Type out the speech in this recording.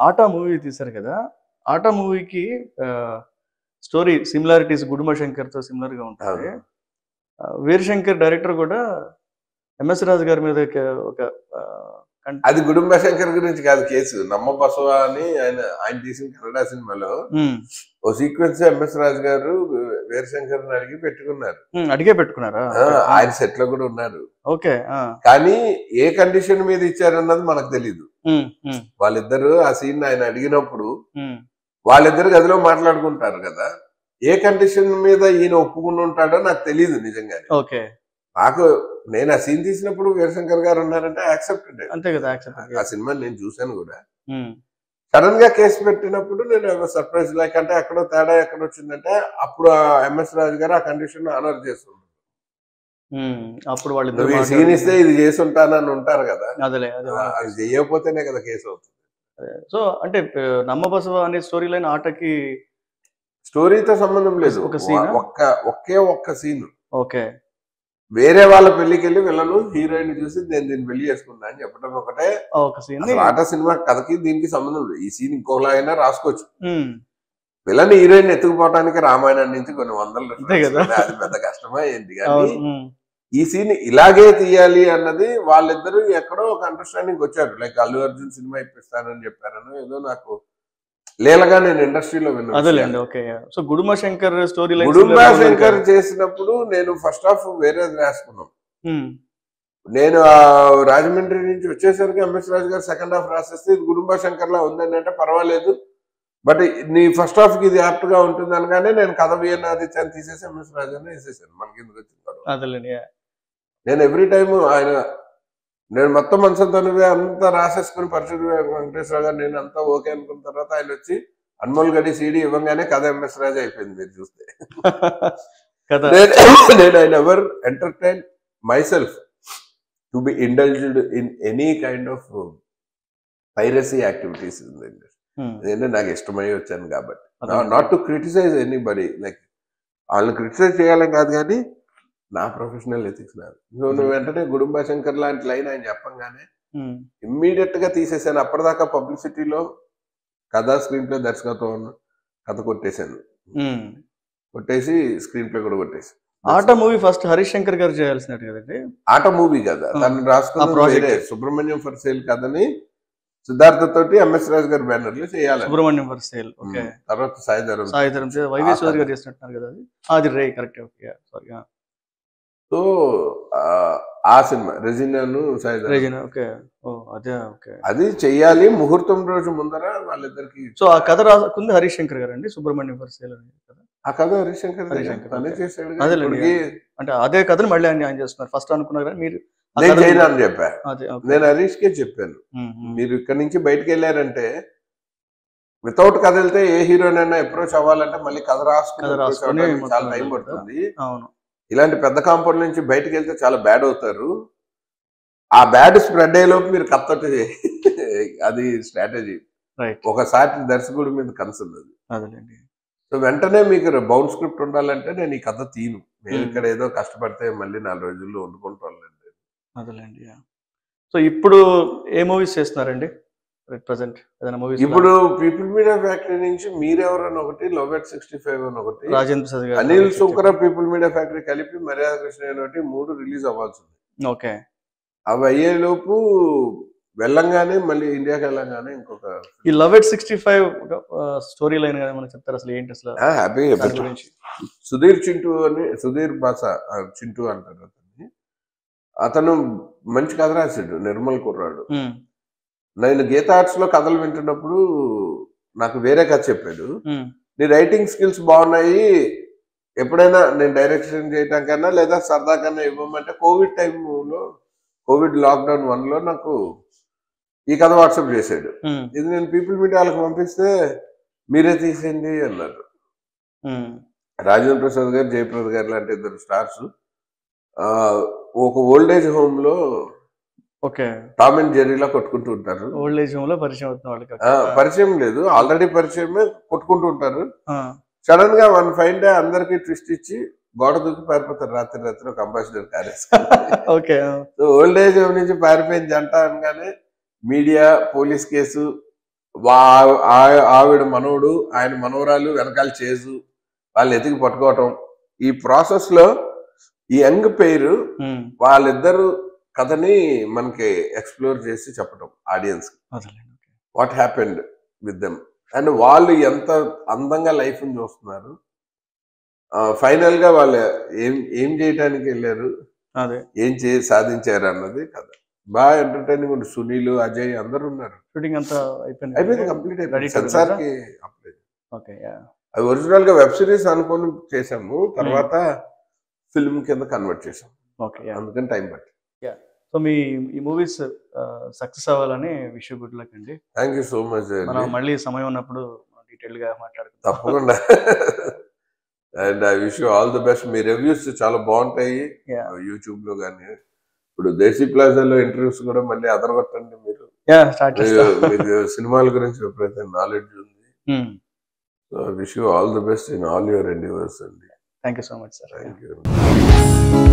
ఆటా movie తీశారు కదా ఆటా మూవీకి స్టోరీ సిమిలారిటీస్ గుడుమ శంకర్ తో సిమిలర్ గా ఉంటుంది అవును. ఆ, వీరశంకర్ డైరెక్టర్ కూడా ఎంఎస్ రాజు గారి మీద ఒక ఒక, ఆ, కన్- అది గుడుంబ శంకర్ గురించి కాదు కేసు నమ్మ బసవ అని ఆయన ఆయన తీసిన కన్నడ సినిమాలో ఉమ్, ఓ సీక్వెన్స్ ఎంఎస్ రాజు గారు వీరశంకర్ అడిగి పెట్టుకున్నారు ఉమ్, అడిగే పెట్టుకున్నారా ఆ, ఆయన సెట్ లో కూడా ఉన్నారు ఓకే ఆ, కానీ ఏ కండిషన్ మీద ఇచ్చారన్నది మనకు తెలియదు ఉమ్, ఉమ్, వాళ్ళిద్దరు ఆ సీన్ ఆయన అడిగినప్పుడు ఉమ్, వాళ్ళిద్దరు గదిలో మాట్లాడుకుంటారు కదా ఏ కండిషన్ మీద ఈయన ఒప్పుకుని ఉంటాడో నాకు తెలియదు నిజంగానే ఓకే నాకు నేను ఆ సీన్ తీసినప్పుడు వీరశంకర్ గారు ఉన్నారంటే యాక్సెప్టెడ్ అంతే కదా యాక్సెప్ట్ ఆ సినిమా నేను చూశాను కూడా ఉమ్, సడన్ గా కేసు పెట్టినప్పుడు నేను సర్ప్రైజ్ లైక్ అంటే ఎక్కడో తేడా ఎక్కడ వచ్చిందంటే అప్పుడు ఆ ఎంఎస్ రాజు గారు ఆ కండిషన్ ఆనర్ చేస్తుంటారు ఉమ్, అప్పుడు నువ్వు వాళ్ళిద్దరు ఈ సీన్ ఇస్తే ఇది చేసి ఉంటానని ఉంటారు కదా అదేలే అదే ఆ, అది చేయకపోతేనే కదా కేసు అవుతుంది సో అంటే ఆ, నమ్మబసవ అనే స్టోరీ లైన్ ఆటకి స్టోరీతో సంబంధం లేదు ఒక scene ఆ? ఒక్క ఒకే ఒక్క సీన్ ఓకే వేరే వాళ్ళ పెళ్లికి వెళ్ళి వీళ్ళను హీరోయిన్ చూసి నేను దీన్ని పెళ్లి చేసుకున్నా అని చెప్పడం ఒకటే ఆ ఒక సీన్ అసలు ఆట సినిమా కథకి దీనికి సంబంధం లేదు ఈ సీన్ ఇంకోలాగైనా రాసుకోవచ్చు విలన్ హీరోయిన్ ఎత్తుకుపోవడానికి రామాయణం నుంచి కొన్ని వందల అంతే కదా. references ఉన్నాయి. అది పెద్ద కష్టమా ఏంటి కానీ అవును ఉమ్, ఈ సీన్ ఇలాగే తీయాలి అన్నది వాళ్ళిద్దరూ ఎక్కడో ఒక అండర్స్టాండింగ్ వచ్చారు లైక్ అల్లు అర్జున్ సినిమా ఇప్పిస్తానని చెప్పారను ఏదో నాకు లేలగా నేను ఇండస్ట్రీలో అదేలేండి విన్నాను okay so Gudumba Shankar story line Gudumba Shankar చేసినప్పుడు నేను ఫస్ట్ హాఫ్ వేరేది రాసుకున్నాం నేను ఆ రాజమండ్రి నుంచి వచ్చేసరికి ఎంఎస్ రాజు గారు సెకండ్ హాఫ్ రాసేస్తే ఇది గుడుంబా శంకర్ లా ఉందని అంటే పర్వాలేదు బట్ నీ ఫస్ట్ హాఫ్ కి ఇది యాప్ట్ గా ఉంటుంది అనగానే నేను కథ వియన్ ఆదిత్యాన్ని తీసేసి ఎంఎస్ రాజు గారిని వేసేసాను మనకి ఎందుకు వచ్చింది గొడవ? అదేలేండి yeah. నేను ఎవ్రీ టైమ్ ఆయన నేను మొత్తం మనసంతో అంతా రాసేసుకుని పరిచయం వెంకటేశ్వర గారు నేను అంతా ఓకే అనుకున్న తర్వాత ఆయన వచ్చి అన్మోల్ గడి సీడీ ఇవ్వగానే కథ ఎంఎస్ రాజు అయిపోయింది మీరు చూస్తే కదా నేను నేను I never entertain myself to be indulged in any kind of piracy activities um, ఎందుకంటే నాకు ఇష్టమై వచ్చాను కాబట్టి అదేలేండి. Not to criticize anybody like వాళ్ళని క్రిటిసైజ్ చేయాలని కాదు కానీ నా ప్రొఫెషనల్ ఎథిక్స్ నాది సో నువ్వు వెంటనే గుడుంబా శంకర్ లాంటి లైన్ ఆయన చెప్పంగానే ఉమ్, ఇమ్మీడియట్ గా తీసేసాను అప్పటిదాకా పబ్లిసిటీలో కథ స్క్రీన్ ప్లే దర్శకత్వం కథ కొట్టేశాను ఉమ్. కొట్టేసి స్క్రీన్ ప్లే కూడా కొట్టేసి ఆట మూవీ ఫస్ట్ హరీష్ శంకర్ గారు చేయాల్సినట్టు కదండి ఆట మూవీ కదా ఆ. తను రాసుకున్న ఆ project. వేరే సుబ్రహ్మణ్యం ఫర్ సేల్ కథని సిద్ధార్థ తోటి ఎంఎస్ రాజు గారి బ్యానర్ లో చేయాలి సుబ్రహ్మణ్యం ఫర్ సేల్ ఓకే తర్వాత సాయిధరం సాయిధరం వైవి ఆ చౌదరి గారు కథ. చేసినట్టున్నారు కదా అది అది రే కరెక్ట్ ఓకే సారీ సో ఆ, ఆ సినిమా రెజినాను సాయిధరం రేజన్ ఓకే ఓ అదే ఓకే అది చెయ్యాలి ముహూర్తం రోజు ముందర వాళ్ళిద్దరికి సో ఆ కథ రాసుకుంది హరీష్ శంకర్ గారు అండి సుబ్రహ్మణ్యం ఫర్ సేల్ అని కదా ఆ కథ హరిశంకర్ హరిశంకర్, తనే ఓకే. చేశాడు అదేలేండి. ఇప్పటికీ అంటే అదే కథను మళ్ళీ ఆయన ఆయన చేస్తున్నారు ఫస్ట్ అనుకున్నారు కానీ మీరు ఆ నేను కథను- చేయను అని చెప్పా అదే ఓకే. నేను హరీష్ కే చెప్పాను ఉమ్, ఉమ్. మీరు ఇక్కడ నుంచి బయటకు వెళ్ళారంటే వితౌట్ కథ వెళ్తే ఏ హీరోయిన్ అయినా అప్రోచ్ అవ్వాలంటే మళ్ళీ కథ రాసుకుని కథ approach రాసుకొని అవ్వడానికి మొత్తం చాలా టైం వెళ్తారు. పడుతుంది అవును ఇలాంటి పెద్ద కాంపౌండ్ నుంచి బయటకు వెళ్తే చాలా బ్యాడ్ అవుతారు ఆ బ్యాడ్ స్ప్రెడ్ అయ్యేలోపు మీరు కత్తటి అది స్ట్రాటజీ రైట్ ఒకసారి దర్శకుడి మీద కన్సర్న్ అది అదేలేండి సో వెంటనే మీకు బౌండ్ స్క్రిప్ట్ ఉండాలంటే నేను ఈ కథ తీను నేను Hmm. ఇక్కడ ఏదో కష్టపడితే మళ్ళీ నాలుగు రోజుల్లో వండుకుంటాను అదేలేండి సో ఇప్పుడు ఏ మూవీస్ చేస్తున్నారండి ప్రజెంట్ ఏదైనా మూవీస్ ఇప్పుడు పీపుల్ మీడియా ఫ్యాక్టరీ నుంచి మీరెవరని ఒకటి లవ్ ఎట్ సిక్స్టీ ఫైవ్ అని ఒకటి Rajendra Prasad garu Anil Sunkara People Media Factory కలిపి మర్యాద కృష్ణ అని ఒకటి మూడు రిలీజ్ అవ్వాల్సి ఉంది ఓకే అవి అయ్యేలోపు వెళ్ళంగానే మళ్ళీ ఇండియాకి వెళ్ళంగానే ఇంకొక ఈ love at sixty five story line మనకు చెప్తారు అసలు ఏంటి అసలు హ్యాపీగా దాని గురించి సుధీర్ చింటూ అని సుధీర్ బాస ఆ, చింటూ అంటారు అతన్ని అతను మంచి కథ రాశాడు నిర్మల్ కుర్రాడు ఉమ్, నేను గీత ఆర్ట్స్ లో కథలు వింటున్నప్పుడు నాకు వేరే కథ చెప్పాడు ఉమ్, నీ రైటింగ్ స్కిల్స్ బాగున్నాయి ఎప్పుడైనా నేను డైరెక్షన్ చేయటం కన్నా లేదా సరదా కన్నా ఇవ్వమంటే కోవిడ్ టైంలో కోవిడ్ లాక్డౌన్ వన్ లో నాకు ఈ కథ వాట్సాప్ చేశాడు ఉమ్, ఇది నేను పీపుల్ మీడియాలకు పంపిస్తే మీరే తీసేయండి అన్నారు ఉమ్, రాజేంద్ర ప్రసాద్ గారు జయప్రద గారు లాంటి ఇద్దరు స్టార్స్ ఒక ఓల్డ్ ఏజ్ హోమ్ లో ఓకే టామ్ అండ్ జెర్రీలా కొట్టుకుంటూ ఉంటారు ఓల్డ్ ఏజ్ హోమ్ లో పరిచయం అవుతున్న వాళ్ళకి ఆ, పరిచయం లేదు ఆల్రెడీ పరిచయమే కొట్టుకుంటూ ఉంటారు ఆ, సడన్ గా వన్ ఫైవ్ డే అందరికి ట్విస్ట్ ఇచ్చి గోడ దూకి పారిపోతారు రాత్రి రాత్రి ఒక అంబాసిడర్ కారేసి okay so old age home నుంచి పారిపోయిన జంట అనగానే మీడియా పోలీస్ కేసు వా- ఆ- ఆవిడ మనవడు ఆయన మనవరాలు వెనకాల చేజు వాళ్ళు ఎతికి పట్టుకోవటం ఈ ప్రాసెస్ లో ఈ యంగ్ పేరు ఉమ్, వాళ్ళిద్దరు కథని మనకి ఎక్స్ప్లోర్ చేసి చెప్పడం ఆడియన్స్ వదలండి okay what happened with them and వాళ్ళు ఎంత అందంగా లైఫ్ చూస్తున్నారు ఫైనల్ గా వాళ్ళు ఏం ఏం చేయడానికి వెళ్ళారు అదే ఏం చే సాధించారు అన్నది కథ బాగా ఎంటర్టైనింగ్ ఉంది సునీల్ అజయ్ అందరు ఉన్నారు షూటింగ్ అంతా అయిపోయింది అయిపోయింది కంప్లీట్ Ready అయిపోయింది to సెన్సార్ release కి అప్లై ఓకే యా అది ఒరిజినల్ గా వెబ్ సిరీస్ అనుకుని చేసాము తర్వాత ఫిల్మ్ కింద కన్వర్ట్ చేసాం ఓకే యా అందుకని టైం పట్టి సో మీ ఈ మూవీస్ సక్సెస్ అవ్వాలని విష్ గుడ్ లక్ అండి థ్యాంక్ యూ సో మచ్ మనం మళ్ళీ సమయం ఉన్నప్పుడు డీటెయిల్ గా మాట్లాడుకుందాం తప్పకుండా and I wish all the best మీ రివ్యూస్ చాలా బాగుంటాయి Yeah. యూట్యూబ్ లో కానీ ఇప్పుడు దేశీ ప్లాజాలో ఇంటర్వ్యూస్ కూడా మళ్ళీ అదరగొట్టండి మీరు యా స్టార్ట్ చేస్తాం మీకు సినిమాల గురించి విపరీత నాలెడ్జ్ ఉంది so wish you all the best in all your endeavours అండి thank you so much sir thank you